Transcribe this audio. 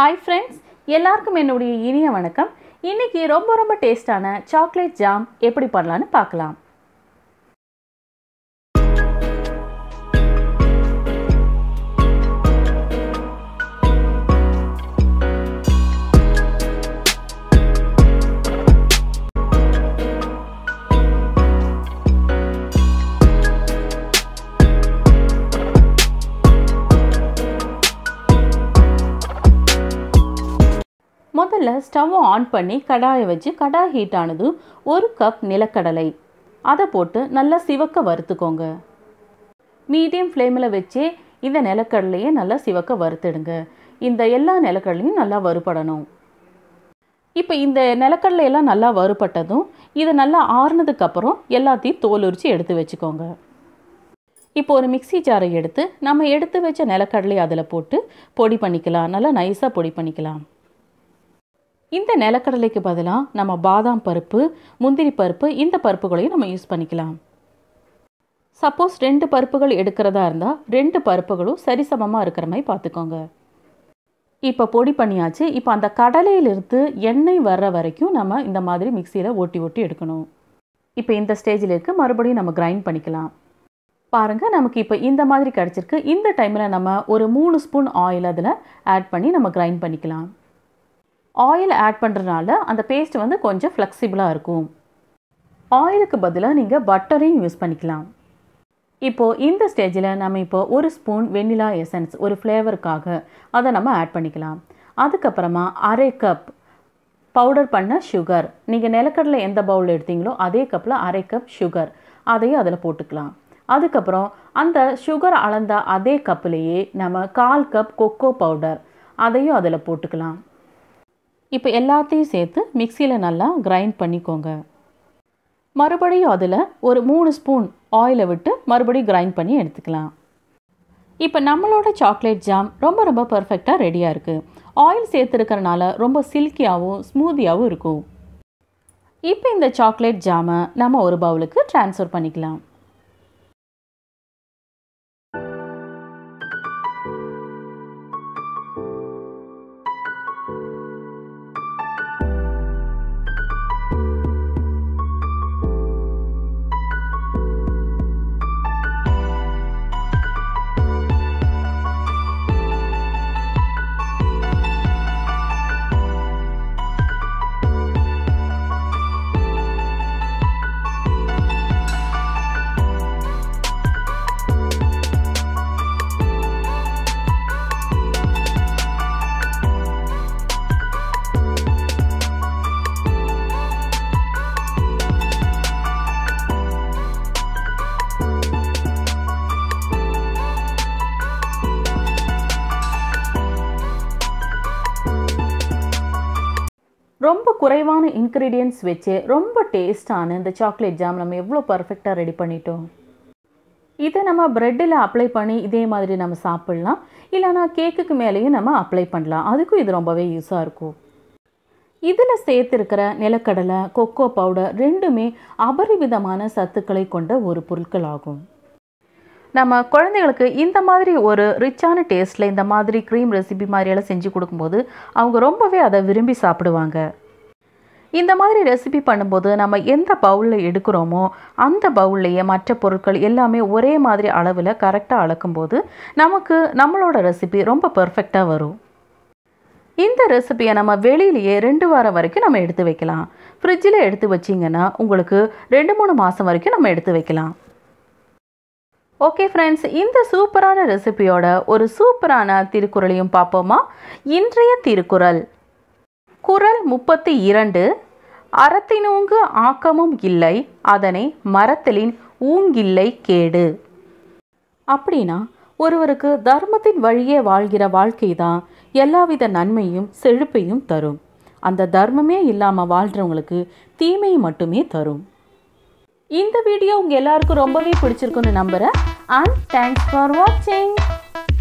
hi friends எல்லாருக்கும் என்னுடைய இனிய வணக்கம் இன்னைக்கு ரொம்ப ரொம்ப டேஸ்டான சாக்லேட் ஜாம் எப்படி பண்ணலான்னு பார்க்கலாம் முதல்ல ஸ்டவ்வை ஆன் பண்ணி கடாயை வச்சு கடாய் ஹீட் ஆனது ஒரு கப் நிலக்கடலை அதை போட்டு நல்லா சிவக்க வறுத்துக்கோங்க மீடியம் ஃப்ளேமில் வச்சே இந்த நிலக்கடலையை நல்லா சிவக்க வறுத்துடுங்க இந்த எல்லா நிலக்கடலையும் நல்லா வறுபடணும் இப்போ இந்த நிலக்கடலையெல்லாம் நல்லா வறுபட்டதும் இது நல்லா ஆறுனதுக்கப்புறம் எல்லாத்தையும் தோல் உரித்து எடுத்து வச்சுக்கோங்க இப்போ ஒரு மிக்ஸி ஜாரை எடுத்து நம்ம எடுத்து வச்ச நிலக்கடலை அதில் போட்டு பொடி பண்ணிக்கலாம் நல்லா நைஸாக பொடி பண்ணிக்கலாம் இந்த நிலக்கடலைக்கு பதிலாக நம்ம பாதாம் பருப்பு முந்திரி பருப்பு இந்த பருப்புகளையும் நம்ம யூஸ் பண்ணிக்கலாம் சப்போஸ் ரெண்டு பருப்புகள் எடுக்கிறதா இருந்தால் ரெண்டு பருப்புகளும் சரிசமமாக இருக்கிற மாதிரி பார்த்துக்கோங்க இப்போ பொடி பண்ணியாச்சு இப்போ அந்த கடலையிலிருந்து எண்ணெய் வர்ற வரைக்கும் நம்ம இந்த மாதிரி மிக்சியில் ஓட்டி ஓட்டி எடுக்கணும் இப்போ இந்த ஸ்டேஜில் இருக்கு மறுபடியும் நம்ம கிரைண்ட் பண்ணிக்கலாம் பாருங்கள் நமக்கு இப்போ இந்த மாதிரி கிடச்சிருக்கு இந்த டைமில் நம்ம ஒரு மூணு ஸ்பூன் ஆயில் அதில் ஆட் பண்ணி நம்ம கிரைண்ட் பண்ணிக்கலாம் ஆயில் ஆட் பண்ணுறதுனால அந்த பேஸ்ட் வந்து கொஞ்சம் ஃப்ளெக்சிபிளாக இருக்கும் ஆயிலுக்கு பதிலாக நீங்கள் பட்டரையும் யூஸ் பண்ணிக்கலாம் இப்போது இந்த ஸ்டேஜில் நம்ம இப்போ ஒரு ஸ்பூன் வெண்ணிலா எசன்ஸ் ஒரு ஃப்ளேவருக்காக அதை நம்ம ஆட் பண்ணிக்கலாம் அதுக்கப்புறமா அரை கப் பவுடர் பண்ண சுகர் நீங்கள் நிலக்கடலை எந்த பவுல் எடுத்தீங்களோ அதே கப்பில் அரை கப் சுகர் அதையும் அதில் போட்டுக்கலாம் அதுக்கப்புறம் அந்த சுகர் அளந்த அதே கப்புலேயே நம்ம கால் கப் கொக்கோ பவுடர் அதையும் அதில் போட்டுக்கலாம் இப்போ எல்லாத்தையும் சேர்த்து மிக்சியில் நல்லா கிரைண்ட் பண்ணிக்கோங்க மறுபடியும் அதில் ஒரு மூணு ஸ்பூன் ஆயிலை விட்டு மறுபடியும் கிரைண்ட் பண்ணி எடுத்துக்கலாம் இப்போ நம்மளோட சாக்லேட் ஜாம் ரொம்ப ரொம்ப பர்ஃபெக்டாக ரெடியாக இருக்குது ஆயில் சேர்த்துருக்கறனால ரொம்ப சில்கியாகவும் ஸ்மூதியாகவும் இருக்கும் இப்போ இந்த சாக்லேட் ஜாமை நம்ம ஒரு பவுலுக்கு ட்ரான்ஸ்ஃபர் பண்ணிக்கலாம் ரொம்ப குறைவான இன்க்ரீடியன்ட்ஸ் வச்சு ரொம்ப டேஸ்டான இந்த சாக்லேட் ஜாம் நம்ம எவ்வளோ பர்ஃபெக்டாக ரெடி பண்ணிட்டோம் இதை நம்ம ப்ரெட்டில் அப்ளை பண்ணி இதே மாதிரி நம்ம சாப்பிட்லாம் இல்லைனா கேக்குக்கு மேலேயும் நம்ம அப்ளை பண்ணலாம் அதுக்கும் இது ரொம்பவே யூஸாக இருக்கும் இதில் சேர்த்துருக்கிற நிலக்கடலை கொக்கோ பவுடர் ரெண்டுமே அபரிவிதமான சத்துக்களை கொண்ட ஒரு பொருட்கள் ஆகும் நம்ம குழந்தைகளுக்கு இந்த மாதிரி ஒரு ரிச்சான டேஸ்ட்டில் இந்த மாதிரி க்ரீம் ரெசிபி மாதிரியெல்லாம் செஞ்சு கொடுக்கும்போது அவங்க ரொம்பவே அதை விரும்பி சாப்பிடுவாங்க இந்த மாதிரி ரெசிபி பண்ணும்போது நம்ம எந்த பவுலில் எடுக்கிறோமோ அந்த பவுல்லையே மற்ற பொருட்கள் எல்லாமே ஒரே மாதிரி அளவில் கரெக்டாக அளக்கும்போது நமக்கு நம்மளோட ரெசிபி ரொம்ப பர்ஃபெக்டாக வரும் இந்த ரெசிபியை நம்ம வெளியிலேயே ரெண்டு வாரம் வரைக்கும் நம்ம எடுத்து வைக்கலாம் ஃப்ரிட்ஜில் எடுத்து வச்சிங்கன்னா உங்களுக்கு ரெண்டு மூணு மாதம் வரைக்கும் நம்ம எடுத்து வைக்கலாம் ஓகே ஃப்ரெண்ட்ஸ் இந்த சூப்பரான ரெசிபியோட ஒரு சூப்பரான திருக்குறளையும் பார்ப்போமா இன்றைய திருக்குறள் குறள் முப்பத்தி இரண்டு அறத்தினூங்கு ஆக்கமும் இல்லை அதனை மரத்தலின் ஊங்கில்லை கேடு அப்படின்னா ஒருவருக்கு தர்மத்தின் வழியே வாழ்கிற வாழ்க்கை தான் எல்லாவித நன்மையும் செழிப்பையும் தரும் அந்த தர்மமே இல்லாமல் வாழ்கிறவங்களுக்கு தீமையை மட்டுமே தரும் இந்த வீடியோ உங்கள் எல்லாருக்கும் ரொம்பவே பிடிச்சிருக்குன்னு நம்புகிறேன் அண்ட் தேங்க்ஸ் ஃபார் வாட்சிங்